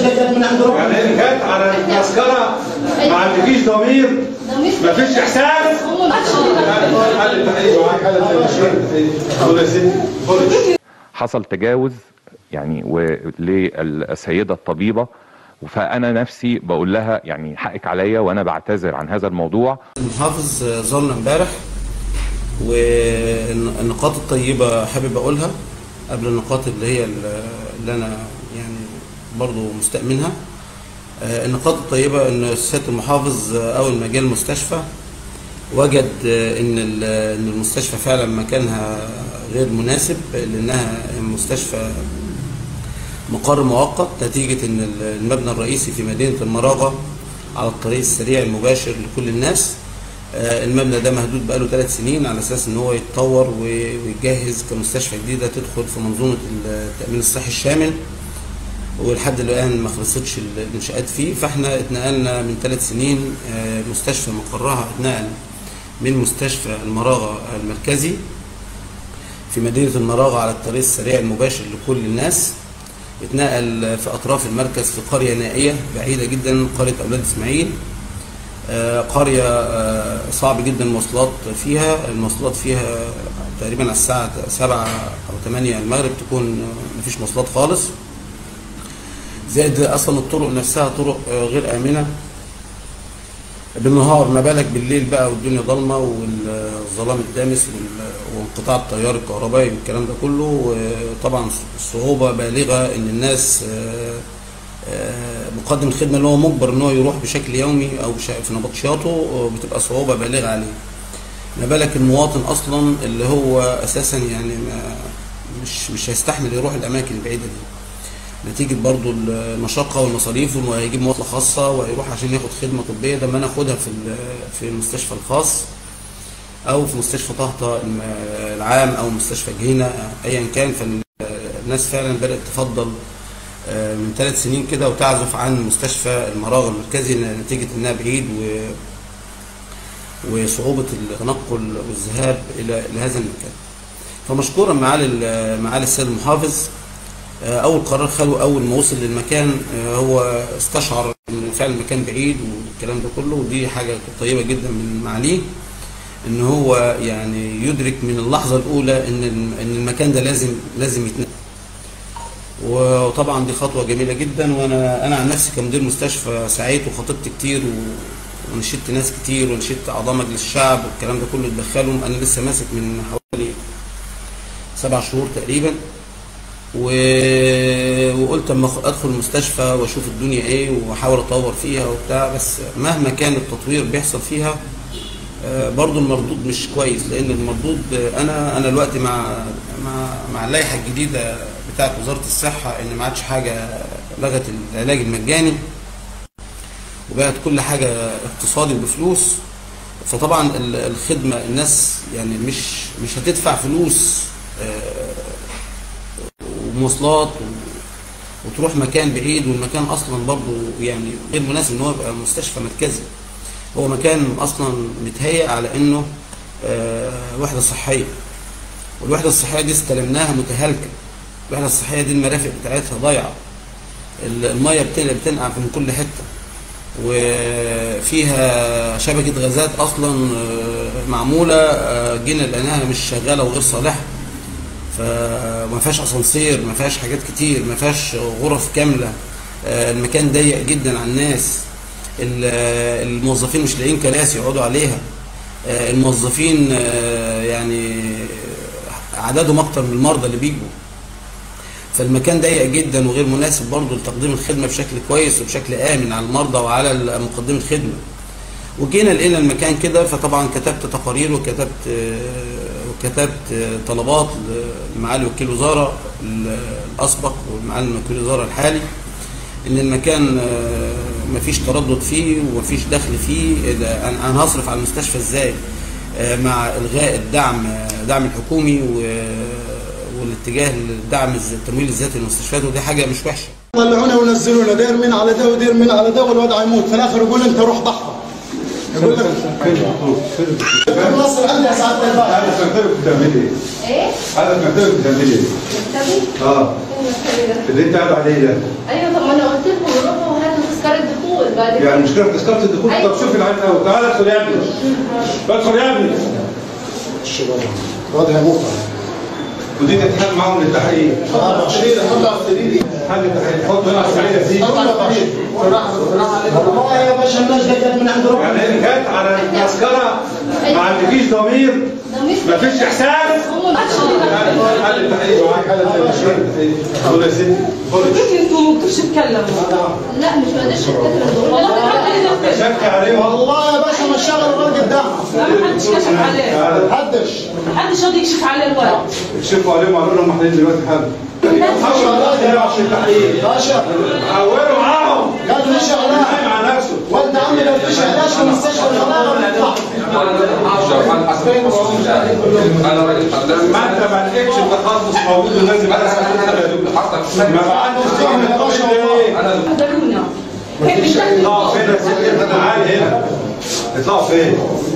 جت من عند ربنا يعني جت على المسكره ما عندكيش ضمير ما فيش احساس خد يا ستي خد حصل تجاوز يعني و- للسيده الطبيبه فانا نفسي بقول لها يعني حقك عليا وانا بعتذر عن هذا الموضوع المحافظ زارنا امبارح والنقاط الطيبة حابب أقولها قبل النقاط اللي هي اللي أنا يعني برضو مستأمنها آه، النقاط الطيبة إن سيادة المحافظ آه، أول ما جه المستشفى وجد آه، إن ال- إن المستشفى فعلا مكانها غير مناسب لأنها مستشفى مقر مؤقت نتيجة إن المبنى الرئيسي في مدينة المراغة على الطريق السريع المباشر لكل الناس آه، المبنى ده مهدود بقاله ثلاث سنين على أساس إن هو يتطور و- ويتجهز كمستشفى جديدة تدخل في منظومة التأمين الصحي الشامل ولحد الآن ما خلصتش الإنشاءات فيه فإحنا اتنقلنا من ثلاث سنين آه، مستشفى مقرها اتنقل من مستشفى المراغة المركزي في مدينة المراغة على الطريق السريع المباشر لكل الناس اتنقل في أطراف المركز في قرية نائية بعيدة جدا قرية أولاد إسماعيل آه، قرية آه، صعب جدا المواصلات فيها المواصلات فيها تقريبا على الساعة سبعة أو ثمانية المغرب تكون آه، مفيش مواصلات خالص زائد أصلا الطرق نفسها طرق آه، غير آمنة بالنهار ما بالك بالليل بقى والدنيا ضلمه والظلام الدامس وال- وانقطاع التيار الكهربائي والكلام ده كله وطبعا صعوبه بالغه ان الناس آه، آه، مقدم الخدمه اللي هو مجبر ان هو يروح بشكل يومي او بش- في نبطشياته آه، بتبقى صعوبه بالغه عليه ما بالك المواطن اصلا اللي هو اساسا يعني ما مش مش هيستحمل يروح الاماكن البعيده دي نتيجة برضو المشقة والمصاريف وانه هيجيب مواصلة خاصة وهيروح عشان ياخد خدمة طبية ده ما ناخدها في ال- في المستشفى الخاص أو في مستشفى طهطة الم- العام أو مستشفى جهينة أيا كان فالناس فعلا بدأت تفضل آه، من ثلاث سنين كده وتعزف عن مستشفى المراغ المركزي نتيجة إنها بعيد و وصعوبة التنقل والذهاب إلى إلى هذا المكان. فمشكورا معالي ال- معالي السيد المحافظ آه، اول قرار خده اول ما وصل للمكان آه، هو استشعر ان فعلا المكان بعيد والكلام ده كله ودي حاجه طيبه جدا من معاليه ان هو يعني يدرك من اللحظه الاولى ان الم- ان المكان ده لازم لازم يتنقل وطبعا دي خطوه جميله جدا وانا انا عن نفسي كمدير مستشفى سعيت وخاطبت كتير و- ونشدت ناس كتير ونشدت اعضاء مجلس الشعب والكلام ده كله اتدخلهم انا لسه ماسك من حوالي سبع شهور تقريبا و... وقلت اما أخ- ادخل المستشفى واشوف الدنيا ايه واحاول اطور فيها وبتاع بس مهما كان التطوير بيحصل فيها آه، برضو المردود مش كويس لان المردود آه، انا انا دلوقتي مع مع مع اللائحه الجديده بتاعت وزاره الصحه ان ما عادش حاجه لغت العلاج المجاني وبقت كل حاجه اقتصادي وبفلوس فطبعا ال- الخدمه الناس يعني مش مش هتدفع فلوس آه، ومواصلات و- وتروح مكان بعيد والمكان اصلا برضه يعني غير مناسب ان هو يبقى مستشفى مركزي هو مكان اصلا متهيأ على انه آه، وحده صحيه والوحده الصحيه دي استلمناها متهالكه الوحده الصحيه دي المرافق بتاعتها ضايعه ال- الميه بتن- بتنقع من كل حته وفيها شبكه غازات اصلا آه، معموله آه، جينا لقيناها مش شغاله وغير صالحه فما فيهاش اسانسير ما فيهاش حاجات كتير ما فيهاش غرف كامله آه، المكان ضيق جدا على الناس ال- آه، الموظفين مش لاقيين كراسي يقعدوا عليها آه، الموظفين آه، يعني عددهم اكتر من المرضى اللي بيجوا فالمكان ضيق جدا وغير مناسب برضه لتقديم الخدمه بشكل كويس وبشكل امن على المرضى وعلى مقدمي الخدمه وجينا لقينا المكان كده فطبعا كتبت تقارير وكتبت آه، وكتبت آه، طلبات لمعالي وكيل الوزاره ال- الاسبق ومعالي وكيل الوزاره الحالي ان المكان آه، مفيش تردد فيه ومفيش دخل فيه ده انا أنا هصرف على المستشفى ازاي آه، مع الغاء الدعم آه، دعم الحكومي و- والاتجاه لدعم الز- التمويل الذاتي للمستشفيات ودي حاجه مش وحشه طلعونا ونزلونا دير من على ده ودير من على ده والوضع يموت في الاخر يقول انت روح ضحى يقول لك نصر عندي يا سعاده الباشا هذا مكتبك بتعملي ايه؟ ايه؟ هذا مكتبك بتعملي ايه؟ مكتبي؟ اه فين مكتبي ده؟ اللي انت قاعد عليه ده ايوه طب ما انا قلت لكم يعني المشكله في تذكره الدخول طب شوف العين الاول تعال ادخل يا ابني ادخل يا ابني الواد هيموت ودي تتحل معاهم للتحقيق اه شيل حط على السرير حل التحقيق حط هنا على السرير دي والله يا باشا الناس دي جت من عند ربنا يعني هي جت على التذكره ما عندكيش ضمير ما فيش احساس حل التحقيق معاك حل التحقيق خد يا ستي خد كيف انتم ما بتقدرش تتكلموا؟ لا مش قادرش اتكلم والله شك عليهم والله يا باشا ما شغل الراجل قدامها ما حدش كشف عليه محدش محدش راضي يكشف عليه الورق يكشفوا عليهم قالوا لهم احنا دلوقتي حل حاولوا الراجل عشان التحقيق باشا حولوا معاهم قال لي شغلها نايم على نفسه وانت عمي لو فيش علاج في المستشفى الغلابه بتطلع انا راجل ما انت ما لقيتش التخصص موجود ولازم ما بعتش تيجي من الطبيب ليه؟ انا قدرونا كيف بيشتغل اطلعوا فين يا ستي تعالي هنا اطلعوا فين؟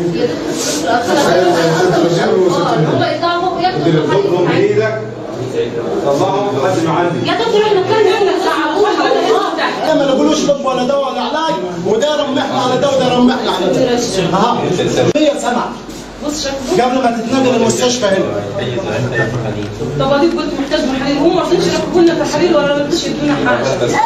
هم يطلعوا ياخدوا خدهم بايدك طلعهم لحد ما عندي يا دكتور احنا كان عندنا ساعة واحدة احنا ما نقولوش طب ولا دواء ولا علاج وده رمحنا على ده وده رمحنا على ده ها هي سنه بص شكله قبل ما تتنقل المستشفى هنا طب اديك قلت محتاج محاليل هم ما رضيش يركبوا لنا تحاليل ولا رضيش يدونا حاجة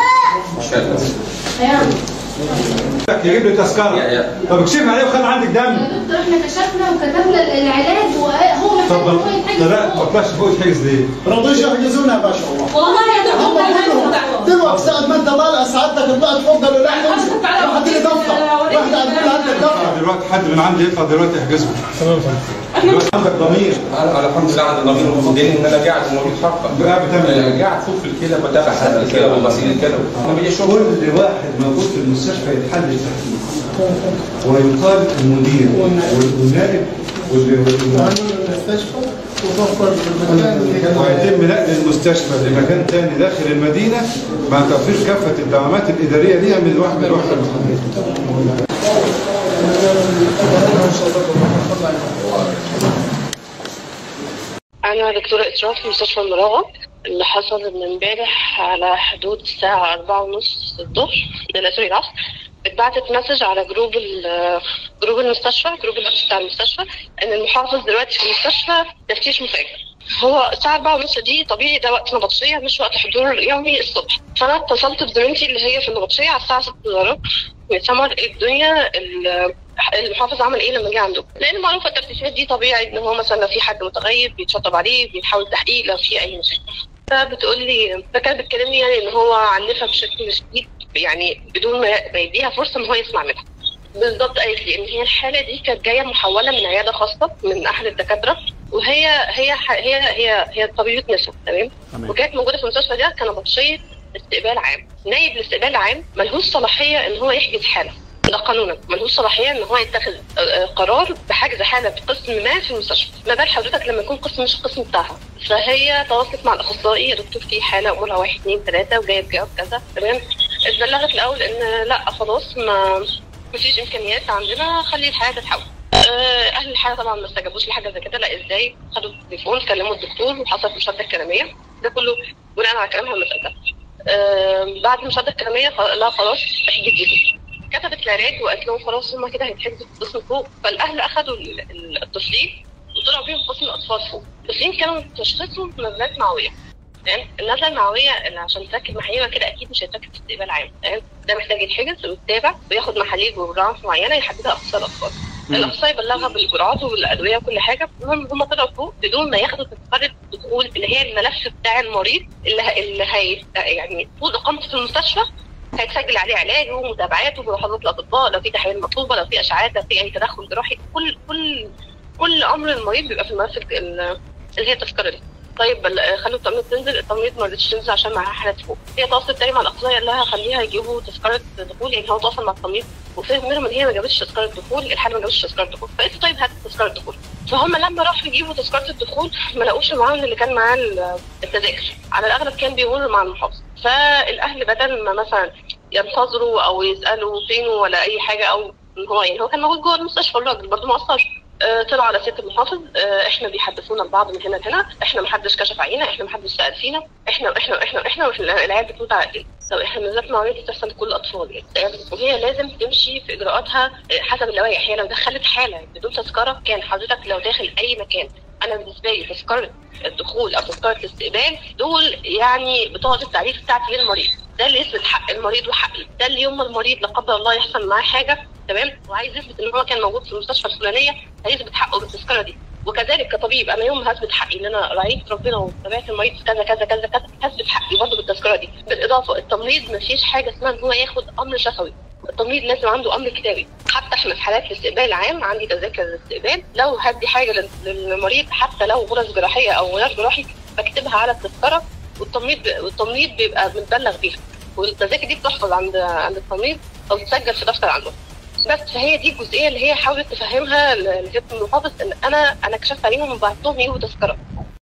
يجيب لي تذكره طب اكشف عليه وخلي عندك دم يا دكتور احنا كشفنا وكتبنا العلاج وهو محتاج طب ان هو يتحجز لا ما طلعش فوق الحجز ليه؟ رضيش يحجزونا يا باشا والله والله يا هم دكتور ما كلهم دعوة دلوقتي ساعة ما انت طالع سعادتك طلعت فوق قالوا لا احنا حضرتك تعالى راح تيجي دفتر واحد قال لي هات الدفتر دلوقتي حد من عندي يطلع دلوقتي يحجزه دلوقتي عندك ضمير انا الحمد لله عندي ضمير ومفيدين ان انا قاعد وموجود حركه قاعد بتعمل ايه؟ أنا قاعد فوق في الكلى بتابع حالة الكلى وغسيل الكلى انا بيجي شغل كل واحد موجود في المستشفى يتحل التحقيق ويقال المدير والنائب المستشفى وتوفر بالمكان ويتم نقل المستشفى لمكان تاني داخل المدينة مع توفير كافة الدعامات الإدارية ليها من الواحد من واحد أنا دكتورة إشراف في مستشفى المراغة اللي حصل من امبارح على حدود الساعة أربعة ونص الظهر لا سوري العصر اتبعتت مسج على جروب ال- جروب المستشفى جروب الواتس بتاع المستشفى إن المحافظ دلوقتي في المستشفى تفتيش مفاجئ هو الساعة أربعة ونص دي طبيعي ده وقت نبطشية مش وقت حضور يومي الصبح فأنا اتصلت بزميلتي اللي هي في النبطشية على الساعة 6 ظهر يا سمر إيه الدنيا ال- المحافظ عمل ايه لما جه عنده لان معروفه التفتيشات دي طبيعي ان هو مثلا لو في حد متغيب بيتشطب عليه بيتحاول تحقيق لو في اي مشاكل فبتقول لي فكانت بتكلمني يعني ان هو عنفها بشكل شديد يعني بدون ما ما يديها فرصه ان هو يسمع منها بالظبط قالت لي ان هي الحاله دي كانت جايه محوله من عياده خاصه من احد الدكاتره وهي هي هي هي هي طبيبه نساء تمام وكانت موجوده في المستشفى ده كنبطشيه استقبال عام نايب الاستقبال العام ملهوش صلاحيه ان هو يحجز حاله ده قانونا ملهوش صلاحيه ان هو يتخذ آه، آه، قرار بحجز حاله في قسم ما في المستشفى ما بال حضرتك لما يكون قسم مش القسم بتاعها فهي تواصلت مع الاخصائي يا دكتور في حاله امورها واحد اثنين ثلاثه وجايه بجواب كذا تمام اتبلغت الاول ان لا خلاص ما مفيش امكانيات عندنا خلي الحاله تتحول آه، اهل الحاله طبعا ما استجابوش لحاجه زي كده لا ازاي خدوا التليفون كلموا الدكتور وحصلت مشاده كلاميه ده كله بناء على كلامها المسألة آه، بعد المشاده الكلاميه خ- لا خلاص احجزي لي كتبت العلاج وقالت لهم خلاص هما كده هيتحجزوا في القسم فوق فالاهل اخذوا ال- ال- الطفلين وطلعوا بيهم قسم الاطفال فوق الطفلين كانوا تشخيصهم نزلات معويه تمام النزله المعويه اللي عشان تركب محاليل كده اكيد مش هيتركب في استقبال عام تمام ده محتاج يتحجز ويتابع وياخد محاليل بجرعات معينه يحددها اخصائي الاطفال الاخصائي بلغها بالجرعات والادويه وكل حاجه المهم هم طلعوا فوق بدون ما ياخدوا تذكره الدخول اللي هي الملف بتاع المريض اللي ه- اللي هي يعني طول اقامته في المستشفى هيتسجل عليه علاجه ومتابعاته وملاحظات الاطباء لو في تحاليل مطلوبه لو في اشعاعات لو في اي تدخل جراحي كل كل كل امر المريض بيبقى في الملف ال- اللي هي التذكره دي طيب بل- خلوا التمريض تنزل التمريض ما رضتش تنزل عشان معاها حالات فوق هي تواصلت تاني مع الاخصائي قال لها خليها يجيبوا تذكره دخول يعني هو تواصل مع التمريض وفهم منهم ان هي ما جابتش تذكره دخول الحاله ما جابتش تذكره دخول فقلت طيب هات تذكره دخول فهم لما راحوا يجيبوا تذكره الدخول ما لقوش معاهم اللي كان معاه ال- التذاكر على الاغلب كان بيمر مع المحافظ فالاهل بدل ما مثلا ينتظروا او يسالوا فين ولا اي حاجه او ان هو يعني هو كان موجود جوه المستشفى الراجل برضه ما قصرش آه، طلع على سياده المحافظ آه، احنا بيحدثونا البعض من هنا لهنا احنا ما حدش كشف علينا احنا ما حدش سال فينا احنا احنا احنا احنا واحنا العيال بتموت على ايدينا طب احنا من ذات العمليه دي بتحصل لكل الاطفال يعني وهي لازم تمشي في اجراءاتها آه، حسب اللوائح هي لو دخلت حاله بدون تذكره كان حضرتك لو داخل اي مكان انا بالنسبه لي تذكره الدخول او تذكره الاستقبال دول يعني بطاقه التعريف بتاعتي للمريض ده اللي يثبت حق المريض وحقي ده اللي يوم ما المريض لا قدر الله يحصل معاه حاجه تمام وعايز يثبت ان هو كان موجود في المستشفى الفلانيه هيثبت حقه بالتذكره دي وكذلك كطبيب انا يوم ما هثبت حقي ان انا رعيت ربنا وتابعت المريض في كذا كذا كذا كذا هثبت حقي برضه بالتذكره دي بالاضافه التمريض ما فيش حاجه اسمها ان هو ياخد امر شفوي التمريض لازم عنده امر كتابي حتى احنا في حالات الاستقبال العام عندي تذاكر الاستقبال لو هدي حاجه لل- للمريض حتى لو غرز جراحيه او غير جراحي بكتبها على التذكره والتمريض والتمريض بيبقى متبلغ بيها والتذاكر دي بتحفظ عند عند التمريض او تسجل في دفتر عنده بس فهي دي الجزئيه اللي هي حاولت تفهمها لسياده المحافظ ان انا انا كشفت عليهم وبعت لهم يجيبوا تذكره